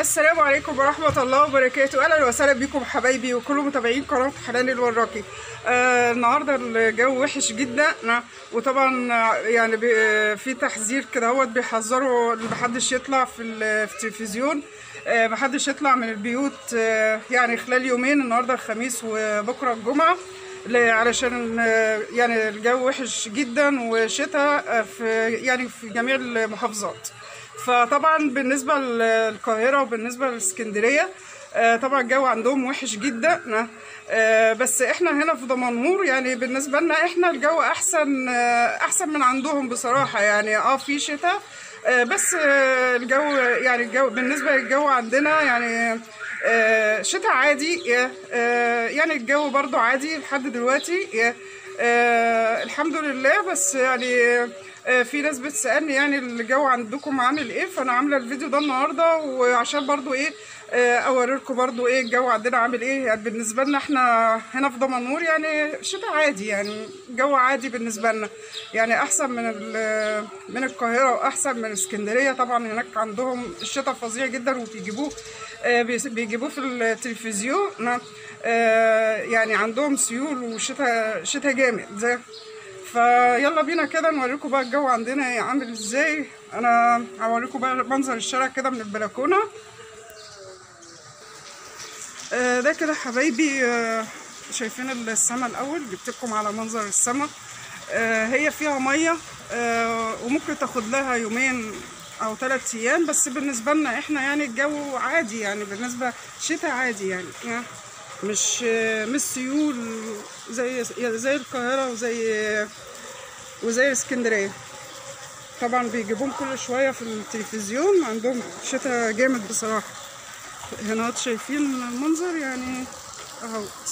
السلام عليكم ورحمة الله وبركاته أهلا وسهلا بكم حبايبي وكل متابعين قناة حنان الوراقي آه النهاردة الجو وحش جدا وطبعا آه، يعني بي- آه، في تحذير كده هو بيحذروا ان محدش يطلع في ال- في التلفزيون آه محدش يطلع من البيوت آه يعني خلال يومين النهاردة الخميس وبكرة الجمعة ل- علشان آه، يعني الجو وحش جدا وشتاء آه، في يعني في جميع المحافظات فطبعا بالنسبه للقاهره وبالنسبه لاسكندريه آه، طبعا الجو عندهم وحش جدا آه، بس احنا هنا في دمنهور يعني بالنسبه لنا احنا الجو احسن آه، احسن من عندهم بصراحه يعني اه في شتاء آه، بس آه، الجو يعني الجو بالنسبه للجو عندنا يعني آه، شتاء عادي آه، يعني الجو برضو عادي لحد دلوقتي آه، الحمد لله بس يعني آه، في ناس بتسألني يعني الجو عندكم عامل ايه فانا عامله الفيديو ده النهارده وعشان برضو ايه آه، اوريلكم برضو ايه الجو عندنا عامل ايه يعني بالنسبه لنا احنا هنا في دمنهور يعني شتاء عادي يعني الجو عادي بالنسبه لنا يعني احسن من ال- من القاهره واحسن من اسكندريه طبعا هناك عندهم الشتاء فظيع جدا وبيجيبوه آه، بيس- بيجيبوه في التلفزيون آه، يعني عندهم سيول وشتاء شتاء جامد زي فيلا بينا كده نوريكم بقى الجو عندنا عامل ازاي انا هوريكم بقى منظر الشارع كده من البلكونه آه، ده كده حبايبي آه، شايفين السما الاول جبت لكم على منظر السما آه، هي فيها ميه آه، وممكن تاخد لها يومين او ثلاث ايام بس بالنسبه لنا احنا يعني الجو عادي يعني بالنسبه شتاء عادي يعني آه، مش آه، مش سيول زي زي القاهره وزي وزي اسكندريه طبعا بيجيبوهم كل شويه في التلفزيون عندهم شتاء جامد بصراحه هنا شايفين المنظر يعني اهوت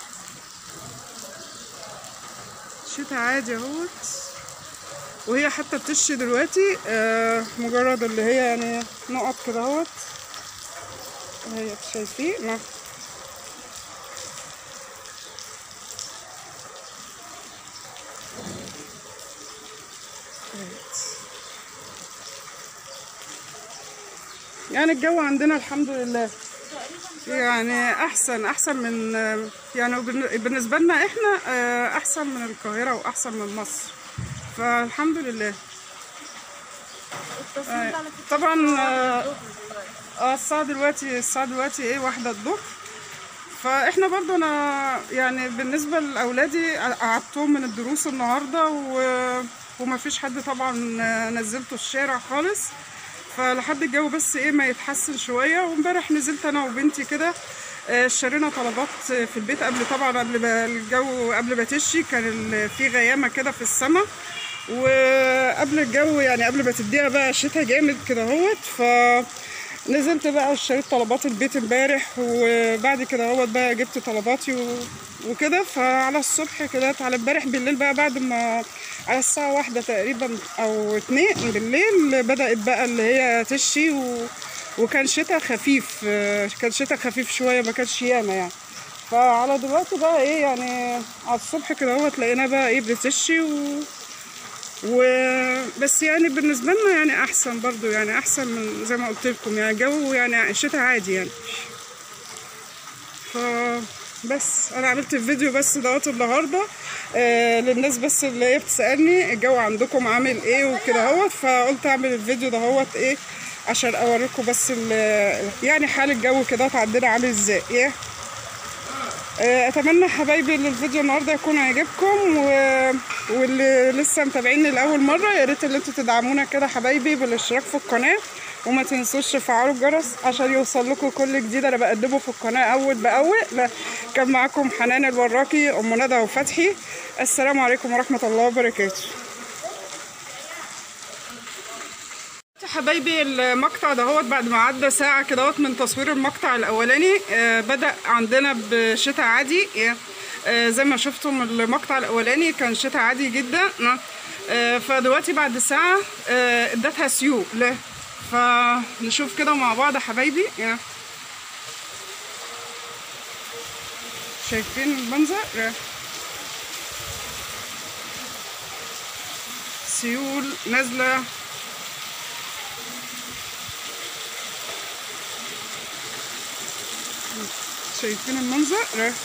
شتاء عادي اهوت وهي حتى بتشي دلوقتي آه مجرد اللي هي يعني نقط كده اهوت هي شايفين نعم. اهوت. يعني الجو عندنا الحمد لله يعني احسن احسن من يعني وبالن- بالنسبه لنا احنا آه، احسن من القاهره واحسن من مصر فالحمد لله آه، طبعا آه، اه الساعه دلوقتي الساعه دلوقتي ايه واحدة الظهر فاحنا برضو انا يعني بالنسبه لاولادي قعدتهم من الدروس النهارده و... وما فيش حد طبعا نزلته الشارع خالص فلحد الجو بس ايه ما يتحسن شويه وامبارح نزلت انا وبنتي كده آه، اشترينا طلبات في البيت قبل طبعا قبل ما الجو قبل ما تشي كان ال- في غيامه كده في السماء وقبل الجو يعني قبل ما تديها بقى شتاء جامد كده اهوت ف نزلت بقى اشتريت طلبات البيت امبارح وبعد كده اهوت بقى جبت طلباتي و... وكده فعلى الصبح كده على امبارح بالليل بقى بعد ما على الساعة واحدة تقريبا أو اتنين بالليل بدأت بقى اللي هي تشي و... وكان شتاء خفيف آه، كان شتاء خفيف شوية ما كانش ياما يعني فعلى دلوقتي بقى ايه يعني على الصبح كده اهوت لقينا بقى ايه بتشي و... وبس يعني بالنسبة لنا يعني أحسن برضو يعني أحسن من زي ما قلت لكم يعني الجو يعني الشتاء عادي يعني ف بس أنا عملت الفيديو بس دوت النهاردة آه للناس بس اللي هي بتسألني الجو عندكم عامل ايه وكده اهوت فقلت أعمل الفيديو دهوت ايه عشان أوريكم بس ال- يعني حال الجو كده عندنا عامل ازاي ايه آه، اتمنى حبايبي ان الفيديو النهارده يكون عجبكم و... واللي لسه متابعيني لاول مره يا ريت ان انتوا تدعمونا كده حبايبي بالاشتراك في القناه وما تنسوش تفعلوا الجرس عشان يوصل لكم كل جديد انا بقدمه في القناه اول باول لا كان معاكم حنان الوراقي ام ندى وفتحي السلام عليكم ورحمه الله وبركاته حبايبي المقطع دهوت بعد ما عدى ساعة كدهوت من تصوير المقطع الأولاني آه، بدأ عندنا بشتاء عادي آه، زي ما شفتم المقطع الأولاني كان شتاء عادي جدا آه، فدلوقتي بعد ساعة آه، ادتها سيول لا فنشوف كده مع بعض يا حبايبي آه. شايفين المنظر آه. سيول نازلة شايفين المنظر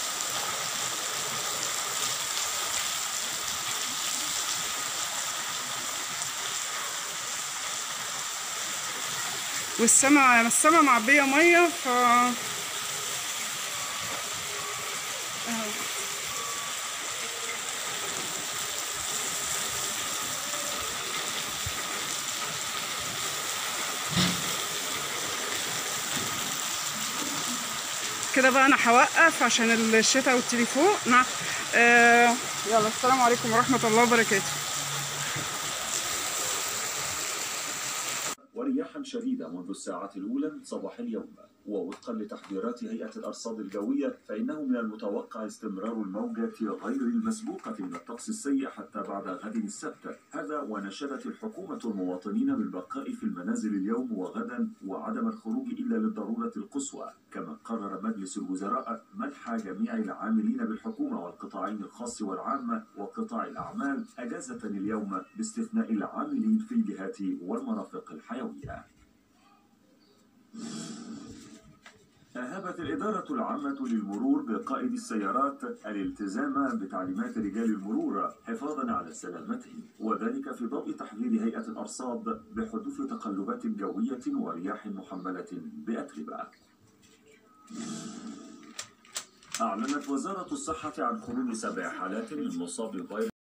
والسما السما معبيه ميه ف أهو. كده بقى انا هوقف عشان الشتاء والتليفون نعم. آه يلا السلام عليكم ورحمه الله وبركاته ورياحا شديدة منذ الساعة الأولى من صباح اليوم ووفقا لتحذيرات هيئة الأرصاد الجوية فإنه من المتوقع استمرار الموجة غير المسبوقة من الطقس السيء حتى بعد غد السبت هذا ونشدت الحكومة المواطنين بالبقاء في المنازل اليوم وغدا وعدم الخروج إلا للضرورة القصوى كما قرر مجلس الوزراء منح جميع العاملين بالحكومة والقطاعين الخاص والعام وقطاع الأعمال أجازة اليوم باستثناء العاملين في الجهات والمرافق الحيوية أهبت الإدارة العامة للمرور بقائد السيارات الالتزام بتعليمات رجال المرور حفاظا على سلامتهم وذلك في ضوء تحذير هيئة الأرصاد بحدوث تقلبات جوية ورياح محملة بأتربة أعلنت وزارة الصحة عن خروج سبع حالات من مصاب فيروس